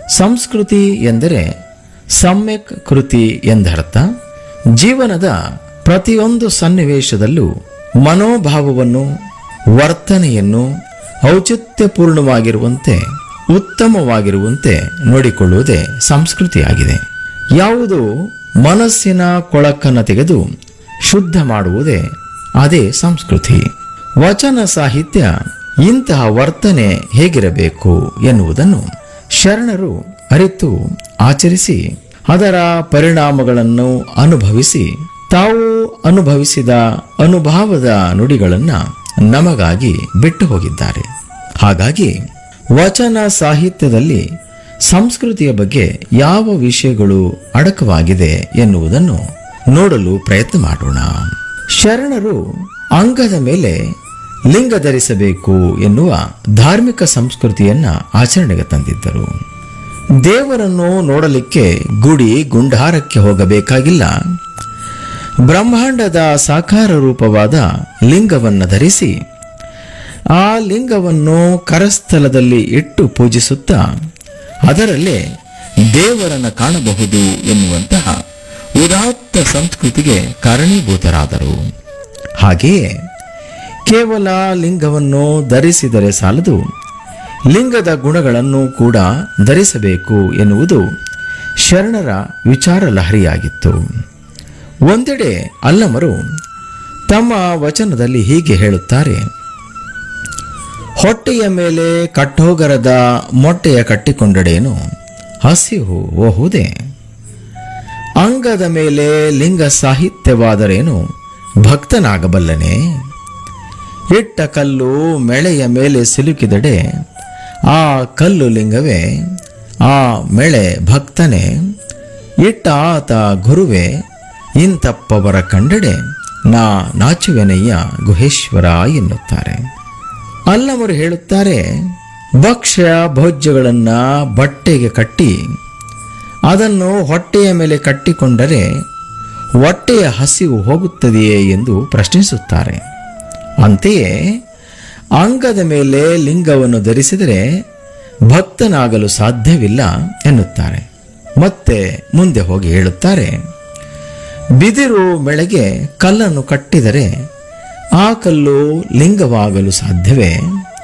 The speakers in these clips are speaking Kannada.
ಸಂಸ್ಕೃತಿ ಎಂದರೆ ಸಮ್ಯಕ್ ಕೃತಿ ಎಂದರ್ಥ ಜೀವನದ ಪ್ರತಿಯೊಂದು ಸನ್ನಿವೇಶದಲ್ಲೂ ಮನೋಭಾವವನ್ನು ವರ್ತನೆಯನ್ನು ಔಚಿತ್ಯಪೂರ್ಣವಾಗಿರುವಂತೆ ಉತ್ತಮವಾಗಿರುವಂತೆ ನೋಡಿಕೊಳ್ಳುವುದೇ ಸಂಸ್ಕೃತಿಯಾಗಿದೆ ಯಾವುದು ಮನಸ್ಸಿನ ಕೊಳಕನ್ನು ತೆಗೆದು ಶುದ್ಧ ಮಾಡುವುದೇ ಅದೇ ಸಂಸ್ಕೃತಿ ವಚನ ಸಾಹಿತ್ಯ ಇಂತಹ ವರ್ತನೆ ಹೇಗಿರಬೇಕು ಎನ್ನುವುದನ್ನು ಶರಣರು ಅರಿತು ಆಚರಿಸಿ ಅದರ ಪರಿಣಾಮಗಳನ್ನು ಅನುಭವಿಸಿ ತಾವು ಅನುಭವಿಸಿದ ಅನುಭವದ ನುಡಿಗಳನ್ನು ನಮಗಾಗಿ ಬಿಟ್ಟು ಹೋಗಿದ್ದಾರೆ ಹಾಗಾಗಿ ವಚನ ಸಾಹಿತ್ಯದಲ್ಲಿ ಸಂಸ್ಕೃತಿಯ ಬಗ್ಗೆ ಯಾವ ವಿಷಯಗಳು ಅಡಕವಾಗಿದೆ ಎನ್ನುವುದನ್ನು ನೋಡಲು ಪ್ರಯತ್ನ ಮಾಡೋಣ ಶರಣರು ಅಂಗದ ಮೇಲೆ ಲಿಂಗ ಧರಿಸಬೇಕು ಎನ್ನುವ ಧಾರ್ಮಿಕ ಸಂಸ್ಕೃತಿಯನ್ನ ಆಚರಣೆಗೆ ತಂದಿದ್ದರು ದೇವರನ್ನು ನೋಡಲಿಕ್ಕೆ ಗುಡಿ ಗುಂಡಾರಕ್ಕೆ ಹೋಗಬೇಕಾಗಿಲ್ಲ ಬ್ರಹ್ಮಾಂಡದ ಸಾಕಾರ ರೂಪವಾದ ಲಿಂಗವನ್ನು ಧರಿಸಿ ಆ ಲಿಂಗವನ್ನು ಕರಸ್ಥಲದಲ್ಲಿ ಇಟ್ಟು ಪೂಜಿಸುತ್ತಾ ಅದರಲ್ಲೇ ದೇವರನ್ನು ಕಾಣಬಹುದು ಎನ್ನುವಂತಹ ಉದಾತ್ತ ಸಂಸ್ಕೃತಿಗೆ ಕಾರಣೀಭೂತರಾದರು ಹಾಗೆಯೇ ಕೇವಲ ಲಿಂಗವನ್ನು ಧರಿಸಿದರೆ ಸಾಲದು ಲಿಂಗದ ಗುಣಗಳನ್ನು ಕೂಡ ಧರಿಸಬೇಕು ಎನ್ನುವುದು ಶರಣರ ವಿಚಾರ ಲಹರಿಯಾಗಿತ್ತು ಒಂದೆಡೆ ಅಲ್ಲಮರು ತಮ್ಮ ವಚನದಲ್ಲಿ ಹೀಗೆ ಹೇಳುತ್ತಾರೆ ಹೊಟ್ಟೆಯ ಮೇಲೆ ಕಟ್ಟೋಗರದ ಮೊಟ್ಟೆಯ ಕಟ್ಟಿಕೊಂಡಡೇನು ಹಸಿವು ಓಹುದೇ ಅಂಗದ ಮೇಲೆ ಲಿಂಗ ಸಾಹಿತ್ಯವಾದರೇನು ಭಕ್ತನಾಗಬಲ್ಲನೆ ಇಟ್ಟ ಕಲ್ಲು ಮೆಳೆಯ ಮೇಲೆ ಸಿಲುಕಿದಡೆ ಆ ಕಲ್ಲು ಲಿಂಗವೇ ಆ ಮೆಳೆ ಭಕ್ತನೇ ಇಟ್ಟ ಆತ ಗುರುವೇ ಇಂತಪ್ಪವರ ಕಂಡಡೆ ನಾ ನಾಚುವೆನಯ್ಯ ಗುಹೇಶ್ವರ ಎನ್ನುತ್ತಾರೆ ಅಲ್ಲವರು ಹೇಳುತ್ತಾರೆ ಭಕ್ಷ್ಯ ಭೋಜ್ಯಗಳನ್ನು ಬಟ್ಟೆಗೆ ಕಟ್ಟಿ ಅದನ್ನು ಹೊಟ್ಟೆಯ ಮೇಲೆ ಕಟ್ಟಿಕೊಂಡರೆ ಹೊಟ್ಟೆಯ ಹಸಿವು ಹೋಗುತ್ತದೆಯೇ ಎಂದು ಪ್ರಶ್ನಿಸುತ್ತಾರೆ ಅಂತೆಯೇ ಅಂಗದ ಮೇಲೆ ಲಿಂಗವನ್ನು ಧರಿಸಿದರೆ ಭಕ್ತನಾಗಲು ಸಾಧ್ಯವಿಲ್ಲ ಎನ್ನುತ್ತಾರೆ ಮತ್ತೆ ಮುಂದೆ ಹೋಗಿ ಹೇಳುತ್ತಾರೆ ಬಿದಿರು ಮೆಳೆಗೆ ಕಲ್ಲನ್ನು ಕಟ್ಟಿದರೆ ಆ ಕಲ್ಲು ಲಿಂಗವಾಗಲು ಸಾಧ್ಯವೇ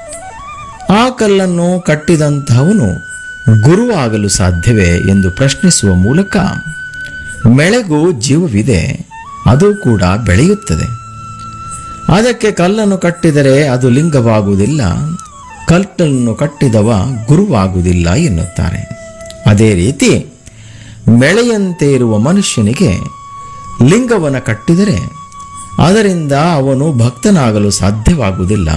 ಆ ಕಲ್ಲನ್ನು ಕಟ್ಟಿದಂತಹವನು ಗುರುವಾಗಲು ಸಾಧ್ಯವೇ ಎಂದು ಪ್ರಶ್ನಿಸುವ ಮೂಲಕ ಮೆಳೆಗೂ ಜೀವವಿದೆ ಅದು ಕೂಡ ಬೆಳೆಯುತ್ತದೆ ಅದಕ್ಕೆ ಕಲ್ಲನ್ನು ಕಟ್ಟಿದರೆ ಅದು ಲಿಂಗವಾಗುವುದಿಲ್ಲ ಕಲ್ಲನ್ನು ಕಟ್ಟಿದವ ಗುರುವಾಗುವುದಿಲ್ಲ ಎನ್ನುತ್ತಾರೆ ಅದೇ ರೀತಿ ಮೆಳೆಯಂತೆ ಇರುವ ಮನುಷ್ಯನಿಗೆ ಲಿಂಗವನ್ನು ಕಟ್ಟಿದರೆ ಅದರಿಂದ ಅವನು ಭಕ್ತನಾಗಲು ಸಾಧ್ಯವಾಗುವುದಿಲ್ಲ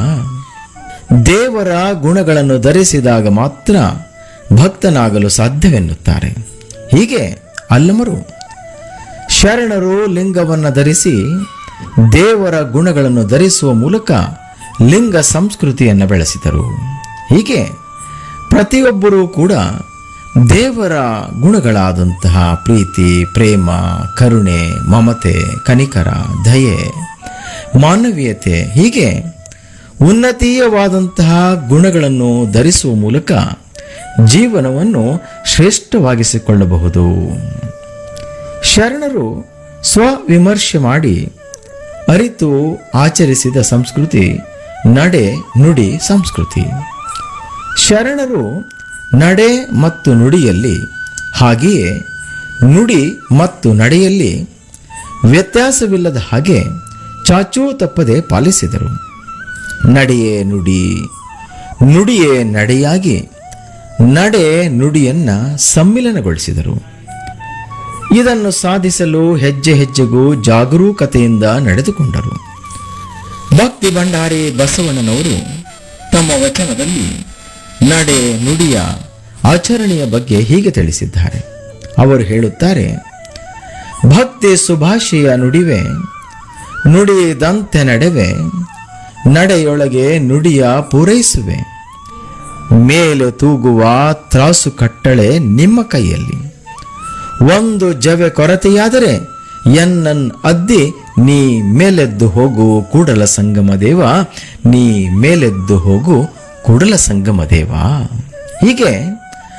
ದೇವರ ಗುಣಗಳನ್ನು ಧರಿಸಿದಾಗ ಮಾತ್ರ ಭಕ್ತನಾಗಲು ಸಾಧ್ಯವೆನ್ನುತ್ತಾರೆ ಹೀಗೆ ಅಲ್ಲಮರು ಶರಣರು ಲಿಂಗವನ್ನು ಧರಿಸಿ ದೇವರ ಗುಣಗಳನ್ನು ಧರಿಸುವ ಮೂಲಕ ಲಿಂಗ ಸಂಸ್ಕೃತಿಯನ್ನು ಬೆಳೆಸಿದರು ಹೀಗೆ ಪ್ರತಿಯೊಬ್ಬರೂ ಕೂಡ ದೇವರ ಗುಣಗಳಾದಂತಹ ಪ್ರೀತಿ ಪ್ರೇಮ ಕರುಣೆ ಮಮತೆ ಕನಿಕರ ದಯೆ ಮಾನವೀಯತೆ ಹೀಗೆ ಉನ್ನತೀಯವಾದಂತಹ ಗುಣಗಳನ್ನು ಧರಿಸುವ ಮೂಲಕ ಜೀವನವನ್ನು ಶ್ರೇಷ್ಠವಾಗಿಸಿಕೊಳ್ಳಬಹುದು ಶರಣರು ಸ್ವವಿಮರ್ಶೆ ಮಾಡಿ ಅರಿತು ಆಚರಿಸಿದ ಸಂಸ್ಕೃತಿ ನಡೆ ನುಡಿ ಸಂಸ್ಕೃತಿ ಶರಣರು ನಡೆ ಮತ್ತು ನುಡಿಯಲ್ಲಿ ಹಾಗೆಯೇ ನುಡಿ ಮತ್ತು ನಡೆಯಲ್ಲಿ ವ್ಯತ್ಯಾಸವಿಲ್ಲದ ಹಾಗೆ ಚಾಚೂ ತಪ್ಪದೆ ಪಾಲಿಸಿದರು ನಡೆಯೇ ನುಡಿ ನುಡಿಯೇ ನಡೆಯಾಗಿ ನಡೆ ನುಡಿಯನ್ನ ಸಮ್ಮಿಲನಗೊಳಿಸಿದರು ಇದನ್ನು ಸಾಧಿಸಲು ಹೆಜ್ಜೆ ಹೆಜ್ಜೆಗೂ ಜಾಗರೂಕತೆಯಿಂದ ನಡೆದುಕೊಂಡರು ಭಕ್ತಿ ಭಂಡಾರಿ ಬಸವಣ್ಣನವರು ತಮ್ಮ ವಚನದಲ್ಲಿ ನಡೆ ನುಡಿಯ ಆಚರಣೆಯ ಬಗ್ಗೆ ಹೀಗೆ ತಿಳಿಸಿದ್ದಾರೆ ಅವರು ಹೇಳುತ್ತಾರೆ ಭಕ್ತಿ ಸುಭಾಷೆಯ ನುಡಿವೆ ನುಡಿದಂತೆ ನಡೆವೆ ನಡೆಯೊಳಗೆ ನುಡಿಯ ಪೂರೈಸುವೆ ಮೇಲೆ ತೂಗುವ ತ್ರಾಸು ಕಟ್ಟಳೆ ನಿಮ್ಮ ಕೈಯಲ್ಲಿ ಒಂದು ಜವೆ ಕೊರತೆಯಾದರೆ ಎನ್ನನ್ ಅದ್ದಿ ನೀ ಮೇಲೆದ್ದು ಹೋಗು ಕೂಡಲ ಸಂಗಮ ದೇವ ನೀ ಮೇಲೆದ್ದು ಹೋಗು ಕೂಡಲ ಸಂಗಮ ದೇವ ಹೀಗೆ